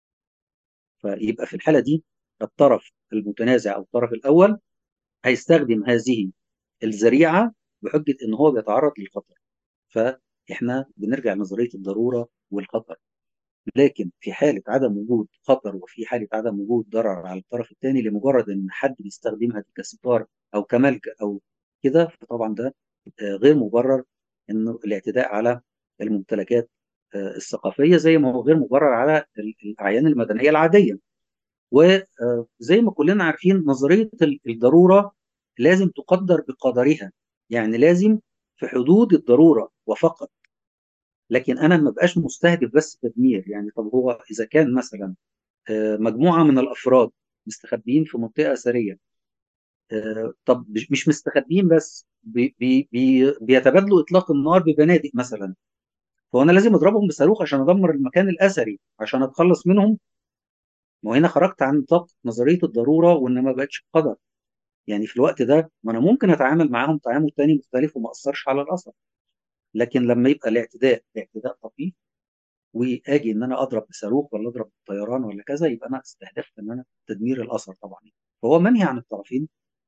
فيبقى في الحاله دي الطرف المتنازع او الطرف الاول هيستخدم هذه الذريعه بحجه ان هو بيتعرض للخطر فاحنا بنرجع لنظريه الضروره والخطر لكن في حاله عدم وجود خطر وفي حاله عدم وجود ضرر على الطرف الثاني لمجرد ان حد بيستخدمها كستار او كملجا او كده فطبعا ده غير مبرر انه الاعتداء على الممتلكات الثقافيه زي ما هو غير مبرر على الاعيان المدنيه العاديه وزي ما كلنا عارفين نظريه الضروره لازم تقدر بقدرها يعني لازم في حدود الضروره وفقط لكن انا ما بقاش مستهدف بس تدمير يعني طب هو اذا كان مثلا مجموعه من الافراد مستخبيين في منطقه اثريه طب مش مستخبيين بس بي بي بيتبادلوا اطلاق النار ببنادق مثلا فهو انا لازم اضربهم بصاروخ عشان ادمر المكان الاثري عشان اتخلص منهم وهنا خرجت عن نطاق نظريه الضروره وان ما بقتش قدر يعني في الوقت ده ما انا ممكن اتعامل معاهم تعامل تاني مختلف وما اثرش على الاثر لكن لما يبقى الاعتداء اعتداء طفيف واجي ان انا اضرب بصاروخ ولا اضرب بطيران ولا كذا يبقى انا استهدفت ان انا تدمير الاثر طبعا فهو منهي عن الطرفين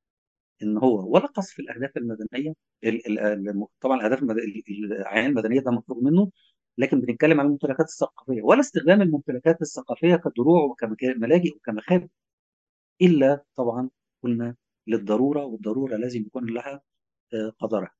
ان هو ولا قصف الاهداف المدنيه ال ال طبعا الاهداف الاعيان المدنيه ده مطلوب منه لكن بنتكلم عن الممتلكات الثقافيه ولا استخدام الممتلكات الثقافيه كدروع وكملاجئ وكمخابئ الا طبعا قلنا للضروره والضروره لازم يكون لها قدرها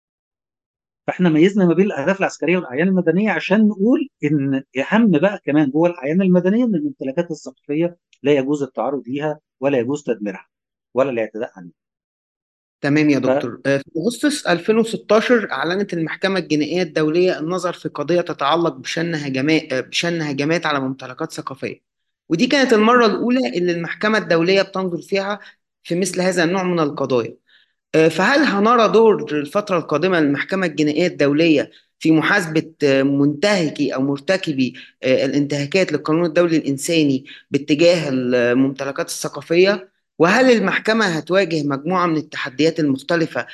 فاحنا ميزنا ما بين الاهداف العسكريه والاعيان المدنيه عشان نقول ان اهم بقى كمان جوه الاعيان المدنيه ان الممتلكات الثقافيه لا يجوز التعرض ليها ولا يجوز تدميرها ولا الاعتداء عليها. تمام يا دكتور ف... في اغسطس 2016 اعلنت المحكمه الجنائيه الدوليه النظر في قضيه تتعلق بشن هجمات بشن هجمات على ممتلكات ثقافيه ودي كانت المره الاولى اللي المحكمه الدوليه بتنظر فيها في مثل هذا النوع من القضايا فهل هنرى دور الفترة القادمة للمحكمة الجنائية الدولية في محاسبة منتهكي أو مرتكبي الانتهاكات للقانون الدولي الإنساني باتجاه الممتلكات الثقافية؟ وهل المحكمة هتواجه مجموعة من التحديات المختلفة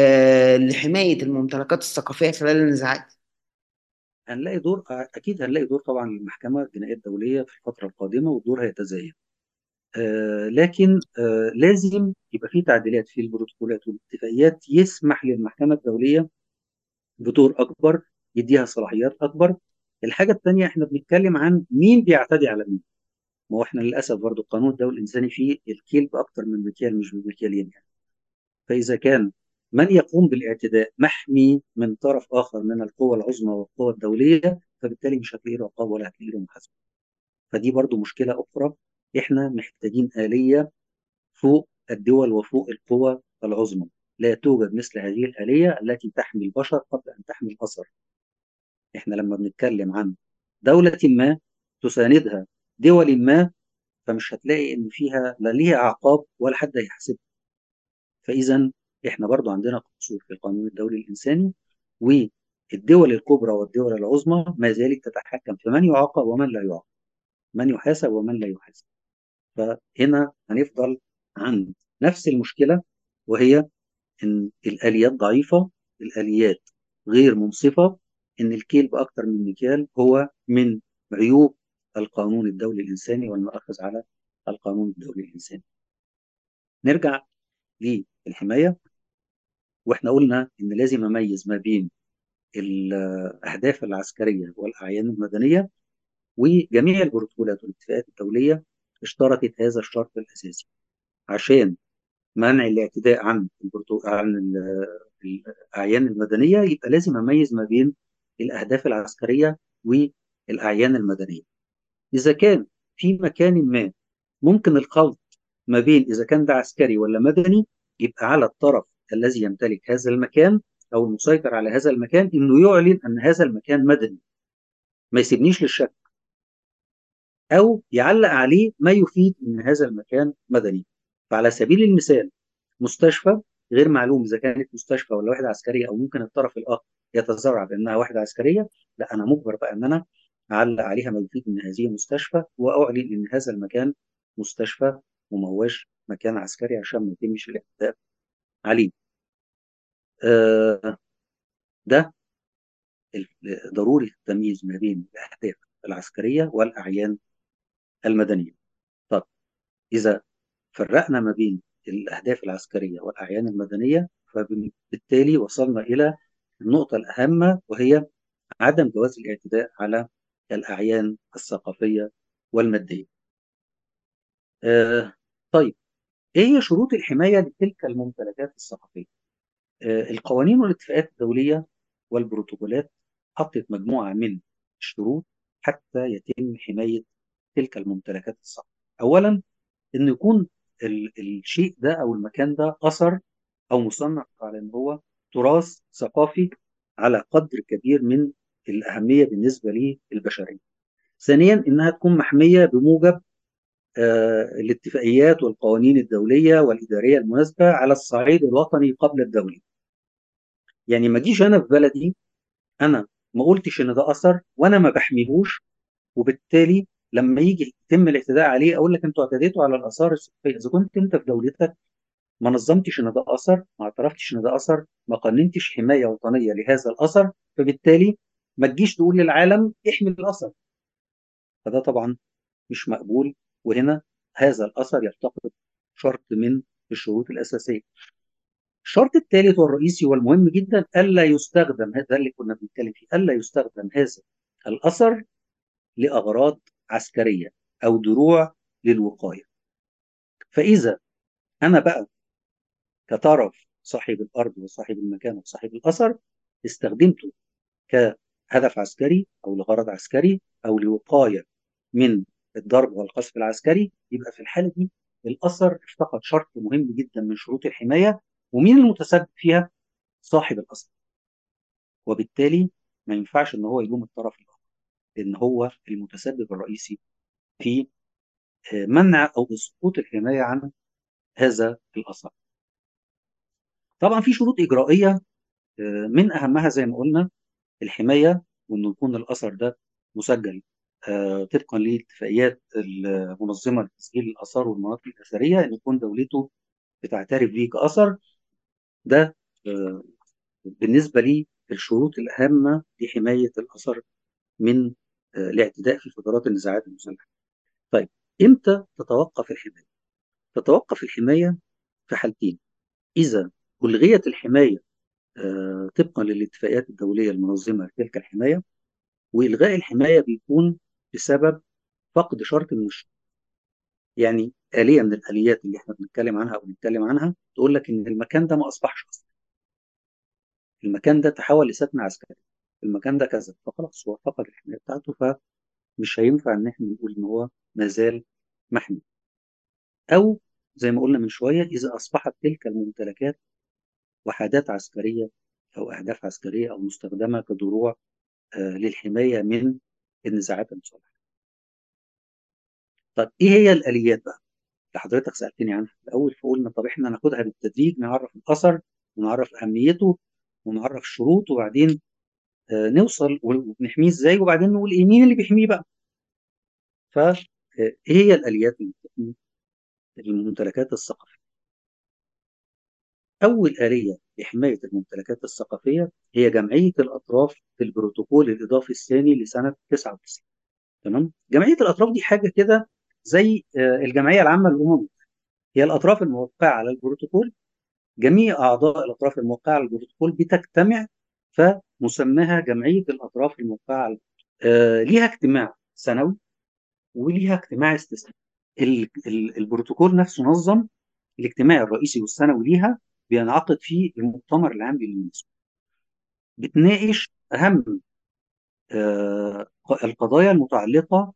لحماية الممتلكات الثقافية خلال النزاعات؟ هنلاقي دور أكيد هنلاقي دور طبعا للمحكمة الجنائية الدولية في الفترة القادمة والدور هيتزايد. آه لكن آه لازم يبقى في تعديلات في البروتوكولات والاتفاقيات يسمح للمحكمة الدولية بدور أكبر يديها صلاحيات أكبر الحاجة الثانية احنا بنتكلم عن مين بيعتدي على مين ما هو احنا للأسف برضو القانون الدولي الإنساني فيه الكيل بأكتر من مكيال مش بمكيالين يعني فإذا كان من يقوم بالاعتداء محمي من طرف آخر من القوى العظمى والقوى الدولية فبالتالي مش هتلاقي له عقاب ولا هتلاقي له محاسبة فدي برضو مشكلة أخرى احنا محتاجين آلية فوق الدول وفوق القوى العظمى لا توجد مثل هذه الآلية التي تحمي البشر قبل أن تحمي الأثر احنا لما بنتكلم عن دولة ما تساندها دول ما فمش هتلاقي ان فيها لا ليها عقاب ولا حد هيحاسبها فاذا احنا برضو عندنا قصور في القانون الدولي الانساني والدول الكبرى والدول العظمى ما زالت تتحكم في من يعاقب ومن لا يعاقب من يحاسب ومن لا يحاسب فهنا هنفضل عند نفس المشكلة وهي إن الآليات ضعيفة الآليات غير منصفة إن الكيل بأكثر من مكيال هو من عيوب القانون الدولي الإنساني والمؤخذ على القانون الدولي الإنساني نرجع للحماية وإحنا قلنا إن لازم أميز ما بين الأهداف العسكرية والأعيان المدنية وجميع البروتوكولات والاتفاقات الدولية اشترطت هذا الشرط الأساسي عشان منع الاعتداء عن عن الأعيان المدنية يبقى لازم أميز ما بين الأهداف العسكرية والأعيان المدنية إذا كان في مكان ما ممكن الخلط ما بين إذا كان ده عسكري ولا مدني يبقى على الطرف الذي يمتلك هذا المكان أو المسيطر على هذا المكان إنه يعلن أن هذا المكان مدني ما يسيبنيش للشك أو يعلق عليه ما يفيد أن هذا المكان مدني فعلى سبيل المثال مستشفى غير معلوم إذا كانت مستشفى ولا وحدة عسكرية أو ممكن الطرف الآخر يتزرع بأنها وحدة عسكرية لا أنا مجبر بقى أن أنا أعلق عليها ما يفيد من هذه مستشفى وأعلن أن هذا المكان مستشفى وما هواش مكان عسكري عشان ما يتمش الاعتداء عليه آه ده ضروري التمييز ما بين الأهداف العسكرية والأعيان المدنية طب إذا فرقنا ما بين الأهداف العسكرية والأعيان المدنية فبالتالي وصلنا إلى النقطة الأهم وهي عدم جواز الاعتداء على الأعيان الثقافية والمادية آه طيب إيه هي شروط الحماية لتلك الممتلكات الثقافية؟ آه القوانين والاتفاقات الدولية والبروتوكولات حطت مجموعة من الشروط حتى يتم حماية تلك الممتلكات الثقافية. أولا إن يكون ال الشيء ده أو المكان ده أثر أو مصنف على إن هو تراث ثقافي على قدر كبير من الأهمية بالنسبة للبشرية. ثانيا إنها تكون محمية بموجب آه الاتفاقيات والقوانين الدولية والإدارية المناسبة على الصعيد الوطني قبل الدولي. يعني ما اجيش أنا في بلدي أنا ما قلتش ان ده اثر وانا ما بحميهوش وبالتالي لما يجي يتم الاعتداء عليه اقول لك انتوا اعتديتوا على الاثار الصحيه اذا كنت انت في دولتك ما نظمتش ان ده اثر ما اعترفتش ان ده اثر ما قننتش حمايه وطنيه لهذا الاثر فبالتالي ما تجيش تقول للعالم احمي الاثر فده طبعا مش مقبول وهنا هذا الاثر يفتقد شرط من الشروط الاساسيه الشرط الثالث والرئيسي والمهم جدا الا يستخدم هذا اللي كنا بنتكلم فيه الا يستخدم هذا الاثر لاغراض عسكريه او دروع للوقايه فاذا انا بقى كطرف صاحب الارض وصاحب المكان وصاحب الاثر استخدمته كهدف عسكري او لغرض عسكري او لوقايه من الضرب والقصف العسكري يبقى في الحاله دي الاثر افتقد شرط مهم جدا من شروط الحمايه ومين المتسبب فيها؟ صاحب الاثر وبالتالي ما ينفعش ان هو يلوم الطرف الاخر لان هو المتسبب الرئيسي في منع او اسقوط الحمايه عن هذا الاثر. طبعا في شروط اجرائيه من اهمها زي ما قلنا الحمايه وانه يكون الاثر ده مسجل طبقا لاتفاقيات المنظمه لتسجيل الاثار والمناطق الاثريه ان يكون دولته بتعترف بيه كاثر ده بالنسبه لي الشروط الهامه لحمايه الاثر من الاعتداء في فترات النزاعات المسلحه. طيب امتى تتوقف الحمايه؟ تتوقف الحمايه في حالتين اذا الغيت الحمايه طبقا للاتفاقيات الدوليه المنظمه لتلك الحمايه والغاء الحمايه بيكون بسبب فقد شرط من الشروط. يعني آلية من الآليات اللي احنا بنتكلم عنها أو بنتكلم عنها تقول لك إن المكان ده ما أصبحش أصلا. المكان ده تحول لسكن عسكري. المكان ده كذا فخلاص هو فقد الحماية بتاعته فمش هينفع إن احنا نقول إن هو ما زال محمي. أو زي ما قلنا من شوية إذا أصبحت تلك الممتلكات وحدات عسكرية أو أهداف عسكرية أو مستخدمة كدروع آه للحماية من النزاعات المسلحة. طب ايه هي الاليات بقى اللي حضرتك سالتني عنها في الاول فقلنا طب احنا ناخدها بالتدريج نعرف الاثر ونعرف اهميته ونعرف الشروط وبعدين آه نوصل ونحميه ازاي وبعدين نقول ايه مين اللي بيحميه بقى فايه هي الاليات اللي بتحمي الممتلكات الثقافيه اول اليه لحمايه الممتلكات الثقافيه هي جمعيه الاطراف في البروتوكول الاضافي الثاني لسنه 99 تمام جمعيه الاطراف دي حاجه كده زي الجمعيه العامه للامم هي الاطراف الموقعه على البروتوكول جميع اعضاء الاطراف الموقعه على البروتوكول بتجتمع فمسماها جمعيه الاطراف الموقعه على آه ليها اجتماع سنوي وليها اجتماع استثنائي البروتوكول نفسه نظم الاجتماع الرئيسي والسنوي ليها بينعقد فيه المؤتمر العام لليونسكو بتناقش اهم آه القضايا المتعلقه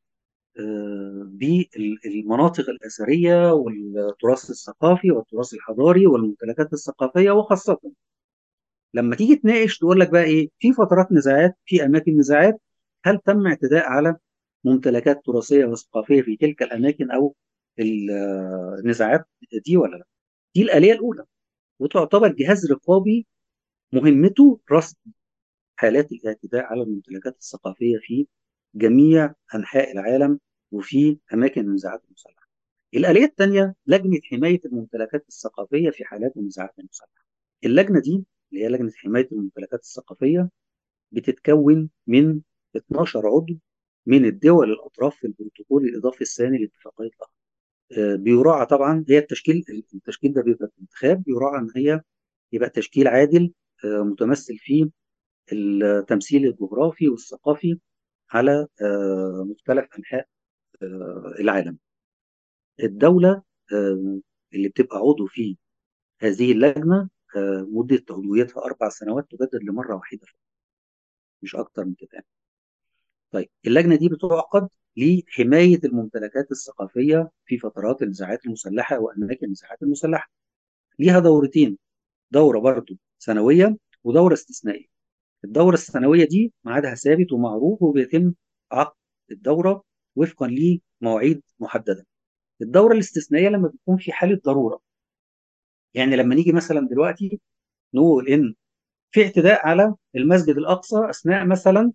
بالمناطق الأثرية والتراث الثقافي والتراث الحضاري والممتلكات الثقافية وخاصة لما تيجي تناقش تقول لك بقى إيه في فترات نزاعات في أماكن نزاعات هل تم اعتداء على ممتلكات تراثية وثقافية في تلك الأماكن أو النزاعات دي ولا لا؟ دي الآلية الأولى وتعتبر جهاز رقابي مهمته رصد حالات الاعتداء على الممتلكات الثقافية في جميع أنحاء العالم وفي أماكن النزاعات المسلحة. الآلية الثانية لجنة حماية الممتلكات الثقافية في حالات النزاعات المسلحة. اللجنة دي اللي هي لجنة حماية الممتلكات الثقافية بتتكون من 12 عضو من الدول الأطراف في البروتوكول الإضافي الثاني لاتفاقية الأهرام. بيراعى طبعا هي التشكيل التشكيل ده بيبقى انتخاب بيراعى ان هي يبقى تشكيل عادل متمثل في التمثيل الجغرافي والثقافي على مختلف انحاء العالم. الدوله اللي بتبقى عضو في هذه اللجنه مده عضويتها اربع سنوات تجدد لمره واحده مش اكتر من كده. طيب اللجنه دي بتعقد لحمايه الممتلكات الثقافيه في فترات النزاعات المسلحه واماكن النزاعات المسلحه. ليها دورتين دوره برضه سنويه ودوره استثنائيه. الدوره السنويه دي ميعادها ثابت ومعروف وبيتم عقد الدوره وفقا لمواعيد محدده. الدوره الاستثنائيه لما بيكون في حاله ضروره. يعني لما نيجي مثلا دلوقتي نقول ان في اعتداء على المسجد الأقصى أثناء مثلا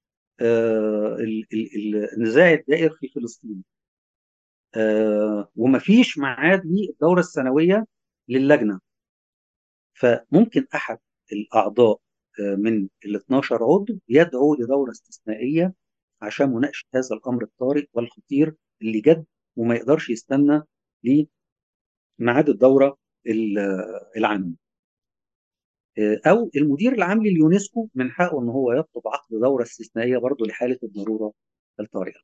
آه، ال- ال- ال- النزاع الدائر في فلسطين آه، ومفيش ميعاد للدورة السنوية للجنة فممكن أحد الأعضاء آه، من ال 12 عضو يدعو لدورة استثنائية عشان مناقشة هذا الأمر الطارئ والخطير اللي جد وما يقدرش يستنى لميعاد الدورة ال- العامة آه، أو المدير العام لليونسكو من حقه إن هو يطلب عقد دورة استثنائية برضه لحالة الضرورة الطارئة.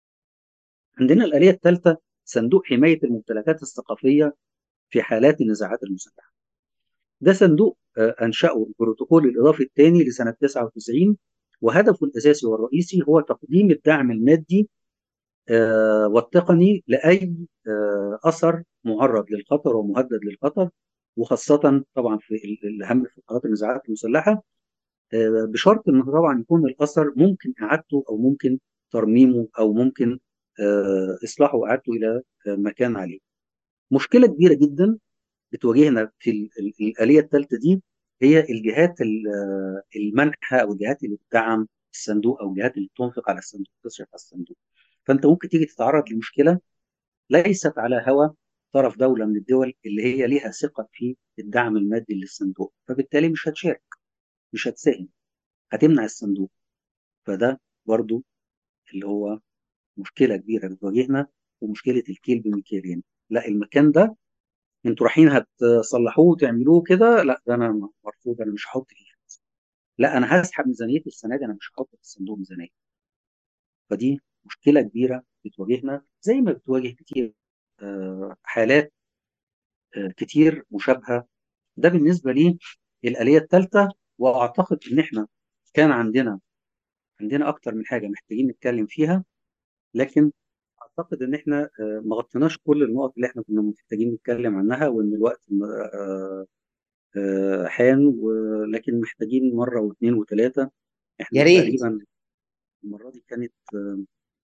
عندنا الآلية الثالثة صندوق حماية الممتلكات الثقافية في حالات النزاعات المسلحة. ده صندوق آه، أنشأه البروتوكول الإضافي الثاني لسنة 99 وهدفه الأساسي والرئيسي هو تقديم الدعم المادي آه، والتقني لأي آه، أثر معرض للخطر ومهدد للخطر وخاصة طبعا في ال- الأهم في قرارات النزاعات المسلحة آه، بشرط إنه طبعا يكون الأثر ممكن إعادته أو ممكن ترميمه أو ممكن آه، إصلاحه وإعادته إلى آه، مكان عليه. مشكلة كبيرة جدا بتواجهنا في ال- ال- الآلية الثالثة دي هي الجهات ال- آه، المانحة أو الجهات اللي بتدعم الصندوق أو الجهات اللي بتنفق على الصندوق تصرف على الصندوق. فأنت ممكن تيجي تتعرض لمشكلة ليست على هوى طرف دولة من الدول اللي هي ليها ثقة في الدعم المادي للصندوق فبالتالي مش هتشارك مش هتساهم هتمنع الصندوق فده برضو اللي هو مشكلة كبيرة بتواجهنا ومشكلة الكيل بمكيالين لا المكان ده انتوا رايحين هتصلحوه وتعملوه كده لا ده انا مرفوض انا مش هحط فيه لا انا هسحب ميزانيتي السنه دي انا مش هحط في الصندوق ميزانيه فدي مشكله كبيره بتواجهنا زي ما بتواجه كتير آه، حالات آه، كتير مشابهه ده بالنسبه لي الآلية الثالثة وأعتقد إن إحنا كان عندنا عندنا أكتر من حاجة محتاجين نتكلم فيها لكن أعتقد إن إحنا آه، ما غطيناش كل النقط اللي إحنا كنا محتاجين نتكلم عنها وإن الوقت آه، آه، حان ولكن محتاجين مرة واثنين وثلاثة إحنا يا ريت تقريبا المرة دي كانت آه،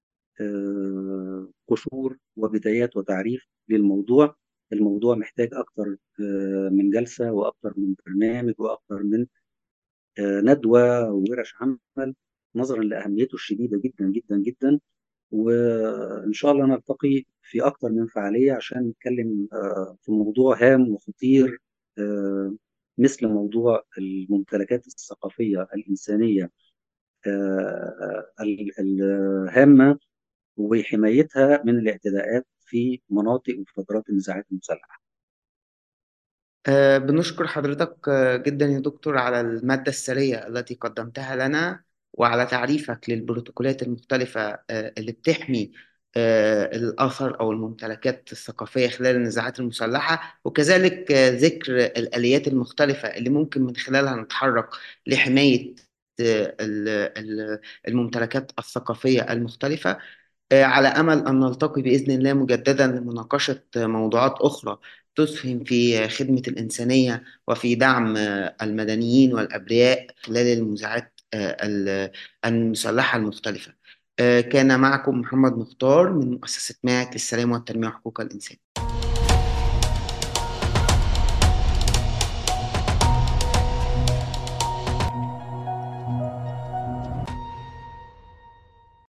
آه، قشور وبدايات وتعريف للموضوع الموضوع محتاج أكتر آه، من جلسة وأكتر من برنامج وأكتر من آه، ندوة وورش عمل نظرا لأهميته الشديدة جدا جدا جدا وإن شاء الله نلتقي في أكتر من فعالية عشان نتكلم آه، في موضوع هام وخطير آه، مثل موضوع الممتلكات الثقافية الإنسانية آه، ال- الهامة وحمايتها من الاعتداءات في مناطق وفترات النزاعات المسلحة آه، بنشكر حضرتك آه، جدا يا دكتور على المادة السرية التي قدمتها لنا وعلى تعريفك للبروتوكولات المختلفة آه، اللي بتحمي آه، الأثر أو الممتلكات الثقافية خلال النزاعات المسلحة وكذلك آه، ذكر الآليات المختلفة اللي ممكن من خلالها نتحرك لحماية آه، ال- ال- الممتلكات الثقافية المختلفة آه، على أمل أن نلتقي بإذن الله مجددا لمناقشة موضوعات أخرى تسهم في خدمة الإنسانية وفي دعم آه، المدنيين والأبرياء خلال المنازعات آه، ال- المسلحة المختلفة آه، كان معكم محمد مختار من مؤسسة معك للسلام والتنمية وحقوق الإنسان